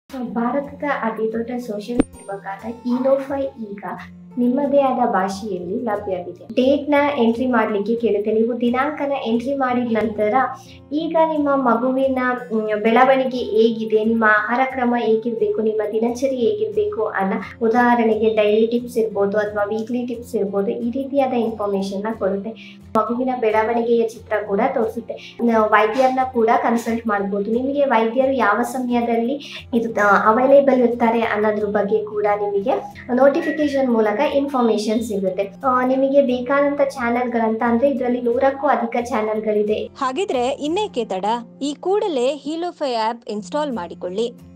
ಭಾರತದ ಅತಿ ದೊಡ್ಡ ಸೋಷಿಯಲ್ ನೆಟ್ವರ್ಕ್ ಆದ ಇನೋಫೈ ಈಗ ನಿಮ್ಮದೇ ಆದ ಭಾಷೆಯಲ್ಲಿ ಲಭ್ಯವಿದೆ ಡೇಟ್ ನ ಎಂಟ್ರಿ ಮಾಡಲಿಕ್ಕೆ ಕೇಳುತ್ತೆ ನೀವು ದಿನಾಂಕನ ಎಂಟ್ರಿ ಮಾಡಿದ ನಂತರ ಈಗ ನಿಮ್ಮ ಮಗುವಿನ ಮ್, ಬೆಳವಣಿಗೆ ಹೇಗಿದೆ ನಿಮ್ಮ ಆಹಾರ ಕ್ರಮ ಹೇಗಿರಬೇಕು ನಿಮ್ಮ ದಿನಚರಿ ಹೇಗಿರಬೇಕು ಅನ್ನೋ ಉದಾಹರಣೆಗೆ ಡೈಲಿ ಟಿಪ್ಸ್ ಇರ್ಬೋದು ಅಥವಾ ವೀಕ್ಲಿ ಟಿಪ್ಸ್ ಇರ್ಬೋದು ಈ ರೀತಿಯಾದ ಇನ್ಫಾರ್ಮೇಶನ್ ನ ಕೊಡುತ್ತೆ ಮಗುವಿನ ಬೆಳವಣಿಗೆಯ ಚಿತ್ರ ಕೂಡ ತೋರಿಸುತ್ತೆ ನಾವು ವೈದ್ಯರನ್ನ ಕೂಡ ಕನ್ಸಲ್ಟ್ ಮಾಡ್ಬೋದು ನಿಮಗೆ ವೈದ್ಯರು ಯಾವ ಸಮಯದಲ್ಲಿ ಇದು ಅವೈಲೇಬಲ್ ಇರ್ತಾರೆ ಅನ್ನೋದ್ರ ಬಗ್ಗೆ ಕೂಡ ನಿಮಗೆ ನೋಟಿಫಿಕೇಶನ್ ಮೂಲಕ ಇನ್ಫಾರ್ಮೇಶನ್ ಸಿಗುತ್ತೆ ಆ, ನಿಮಗೆ ಬೇಕಾದಂತ ಚಾನೆಲ್ಗಳಂತ ಅಂದ್ರೆ ಇದರಲ್ಲಿ ನೂರಕ್ಕೂ ಅಧಿಕ ಚಾನೆಲ್ಗಳಿದೆ ಹಾಗಿದ್ರೆ ಇನ್ನೇಕೆ ತಡ ಈ ಕೂಡಲೇ ಹೀಲೋಫೈ ಆಪ್ ಇನ್ಸ್ಟಾಲ್ ಮಾಡಿಕೊಳ್ಳಿ